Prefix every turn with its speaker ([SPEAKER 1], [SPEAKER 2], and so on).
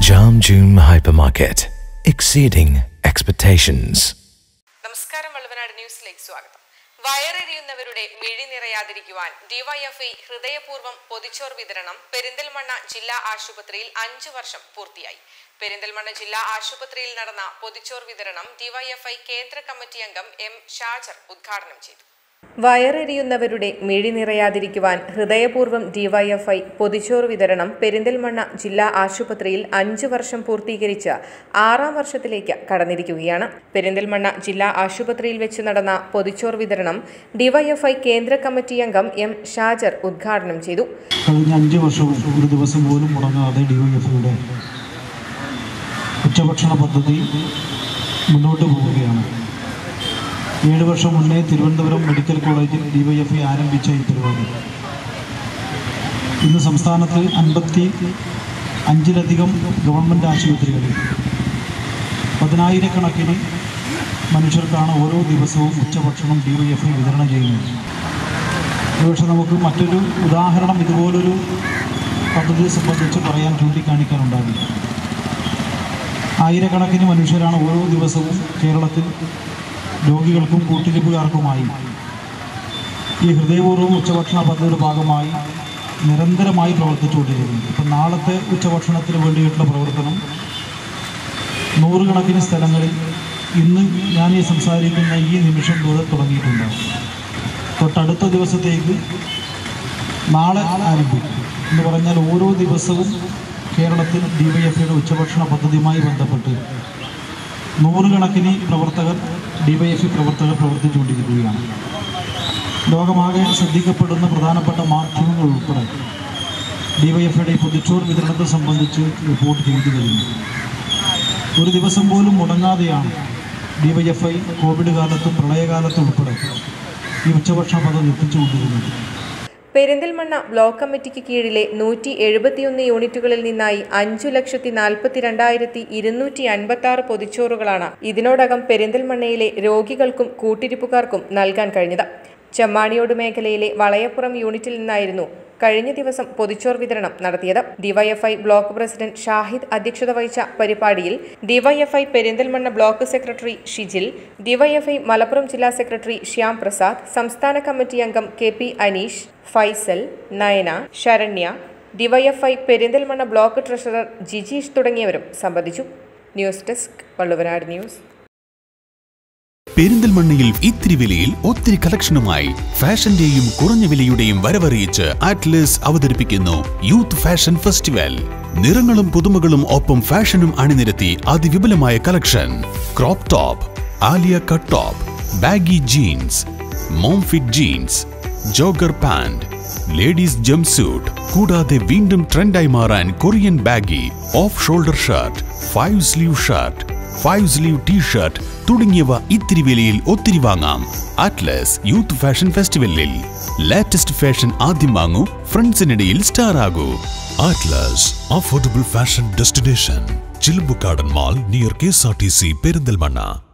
[SPEAKER 1] Jam June Hypermarket, exceeding expectations.
[SPEAKER 2] നമസ്കാരം വള്ളുവനാട് ന്യൂസിലേക്ക് സ്വാഗതം വയറെരിയുന്നവരുടെ മിഴി നിറയാതിരിക്കുവാൻ ഡിവൈഎഫ്ഐ ഹൃദയപൂർവ്വം പൊതിച്ചോർ വിതരണം പെരിന്തൽമണ്ണ ജില്ലാ ആശുപത്രിയിൽ അഞ്ചു വർഷം പൂർത്തിയായി പെരിന്തൽമണ്ണ ജില്ലാ ആശുപത്രിയിൽ നടന്ന പൊതിച്ചോർ വിതരണം ഡിവൈഎഫ്ഐ കേന്ദ്ര കമ്മിറ്റി അംഗം എം ഷാജർ ഉദ്ഘാടനം ചെയ്തു വയറെരിയുന്നവരുടെ മിഴി നിറയാതിരിക്കുവാൻ ഹൃദയപൂർവ്വം ഡിവൈഎഫ്ഐ പൊതിച്ചോറ് വിതരണം പെരിന്തൽമണ്ണ ജില്ലാ ആശുപത്രിയിൽ അഞ്ചു വർഷം പൂർത്തീകരിച്ച് ആറാം വർഷത്തിലേക്ക് കടന്നിരിക്കുകയാണ് പെരിന്തൽമണ്ണ ജില്ലാ ആശുപത്രിയിൽ വെച്ച് നടന്ന പൊതിച്ചോർ വിതരണം ഡിവൈഎഫ്ഐ കേന്ദ്ര കമ്മിറ്റി അംഗം എം ഷാജർ ഉദ്ഘാടനം ചെയ്തു
[SPEAKER 3] കഴിഞ്ഞ അഞ്ച് വർഷവും ഒരു ദിവസം പോലും മുടങ്ങാതെ ഡിവൈഎഫ്ഐയുടെ ഉച്ചഭക്ഷണ പദ്ധതി മുന്നോട്ട് പോവുകയാണ് ഏഴ് വർഷം മുന്നേ തിരുവനന്തപുരം മെഡിക്കൽ കോളേജിൽ ഡിവൈഎഫ്ഐ ആരംഭിച്ച ഈ പരിപാടി ഇന്ന് സംസ്ഥാനത്ത് അൻപത്തി അഞ്ചിലധികം ഗവൺമെൻറ് ആശുപത്രികളിൽ പതിനായിരക്കണക്കിന് മനുഷ്യർക്കാണ് ഓരോ ദിവസവും ഉച്ചഭക്ഷണം ഡിവൈഎഫ്ഐ വിതരണം ചെയ്യുന്നത് ഒരുപക്ഷെ നമുക്ക് മറ്റൊരു ഉദാഹരണം ഇതുപോലൊരു പദ്ധതിയെ സംബന്ധിച്ച് പറയാൻ ചൂണ്ടിക്കാണിക്കാനുണ്ടാകില്ല ആയിരക്കണക്കിന് മനുഷ്യരാണ് ഓരോ ദിവസവും കേരളത്തിൽ രോഗികൾക്കും കൂട്ടിരിപ്പുകാർക്കുമായി ഈ ഹൃദയപൂർവ്വം ഉച്ചഭക്ഷണ പദ്ധതിയുടെ ഭാഗമായി നിരന്തരമായി പ്രവർത്തിച്ചുകൊണ്ടിരിക്കുന്നത് ഇപ്പം നാളത്തെ ഉച്ചഭക്ഷണത്തിന് വേണ്ടിയിട്ടുള്ള പ്രവർത്തനം നൂറുകണക്കിന് സ്ഥലങ്ങളിൽ ഇന്ന് ഞാൻ ഈ സംസാരിക്കുന്ന ഈ നിമിഷം മുതൽ തുടങ്ങിയിട്ടുണ്ട് തൊട്ടടുത്ത ദിവസത്തേക്ക് നാളെ ആരംഭിക്കും എന്ന് പറഞ്ഞാൽ ഓരോ ദിവസവും കേരളത്തിൽ ഡി വൈ എഫ് ഐയുടെ ഉച്ചഭക്ഷണ പദ്ധതിയുമായി ബന്ധപ്പെട്ട് നൂറുകണക്കിന് പ്രവർത്തകർ ഡി വൈ എഫ് ഐ പ്രവർത്തകർ പ്രവർത്തിച്ചുകൊണ്ടിരിക്കുകയാണ് ലോകമാകെ ശ്രദ്ധിക്കപ്പെടുന്ന പ്രധാനപ്പെട്ട മാധ്യമങ്ങൾ ഉൾപ്പെടെ ഡി വൈ എഫ് ഐയുടെ ഈ പൊതിച്ചോർ വിതരണത്തെ സംബന്ധിച്ച് റിപ്പോർട്ട് ചെയ്തു കഴിഞ്ഞു ഒരു ദിവസം പോലും മുടങ്ങാതെയാണ് D Y F I Covid കാലത്തും പ്രളയകാലത്തും ഉൾപ്പെടെ ഈ ഉച്ചഭക്ഷണ പദ്ധതി എത്തിച്ചുകൊണ്ടിരുന്നത്
[SPEAKER 2] പെരിന്തൽമണ്ണ ബ്ലോക്ക് കമ്മിറ്റിക്ക് കീഴിലെ നൂറ്റി എഴുപത്തിയൊന്ന് യൂണിറ്റുകളിൽ നിന്നായി അഞ്ചു ലക്ഷത്തി നാൽപ്പത്തി രണ്ടായിരത്തി ഇരുന്നൂറ്റി അൻപത്തി ആറ് പൊതിച്ചോറുകളാണ് ഇതിനോടകം പെരിന്തൽമണ്ണയിലെ രോഗികൾക്കും കൂട്ടിരിപ്പുകാർക്കും നൽകാൻ കഴിഞ്ഞത് ചെമ്മാണിയോട് മേഖലയിലെ വളയപ്പുറം യൂണിറ്റിൽ നിന്നായിരുന്നു കഴിഞ്ഞ ദിവസം പൊതിച്ചോർ വിതരണം നടത്തിയത് ഡിവൈഎഫ്ഐ ബ്ലോക്ക് പ്രസിഡന്റ് ഷാഹിദ് അധ്യക്ഷത വഹിച്ച പരിപാടിയിൽ DYFI Perinthalmanna block secretary Shijil DYFI Malappuram ജില്ലാ സെക്രട്ടറി ശ്യാം പ്രസാദ് സംസ്ഥാന കമ്മിറ്റി അംഗം K P Aneesh Faisal Nayana Saranya DYFI Perinthalmanna block treasurer Jijeesh തുടങ്ങിയവരും സംബന്ധിച്ചു ന്യൂസ് ഡെസ്ക് വള്ളുവനാട് ന്യൂസ്
[SPEAKER 4] പെരിന്തൽമണ്ണയിൽ ഇത്തിരി വിലയിൽ ഒത്തിരി കളക്ഷനുമായി ഫാഷന്റെയും കുറഞ്ഞ വിലയുടെയും വരവറിയിച്ച് ആറ്റ്ലസ് അവതരിപ്പിക്കുന്നു യൂത്ത് ഫാഷൻ ഫെസ്റ്റിവൽ നിറങ്ങളും പുതുമകളും ഒപ്പം ഫാഷനും അണിനിരത്തി അതിവിപുലമായ collection crop top Alia cut top baggy jeans mom fit jeans jogger pant ladies jumpsuit കൂടാതെ വീണ്ടും ട്രെൻഡായി മാറാൻ Korean baggy off shoulder shirt five sleeve shirt five sleeve T-shirt തുടങ്ങിയവ ഇത്തിരി വിലയിൽ ഒത്തിരി വാങ്ങാം അറ്റ്ലസ് യൂത്ത് ഫാഷൻ ഫെസ്റ്റിവലിൽ ലേറ്റസ്റ്റ് ഫാഷൻ ആദ്യം വാങ്ങൂ ഫ്രണ്ട്സിനിടയിൽ സ്റ്റാർ ആകൂ Atlas affordable fashion destination ചിലുമ്പുക്കാടൻ mall near K S R T C Perinthalmanna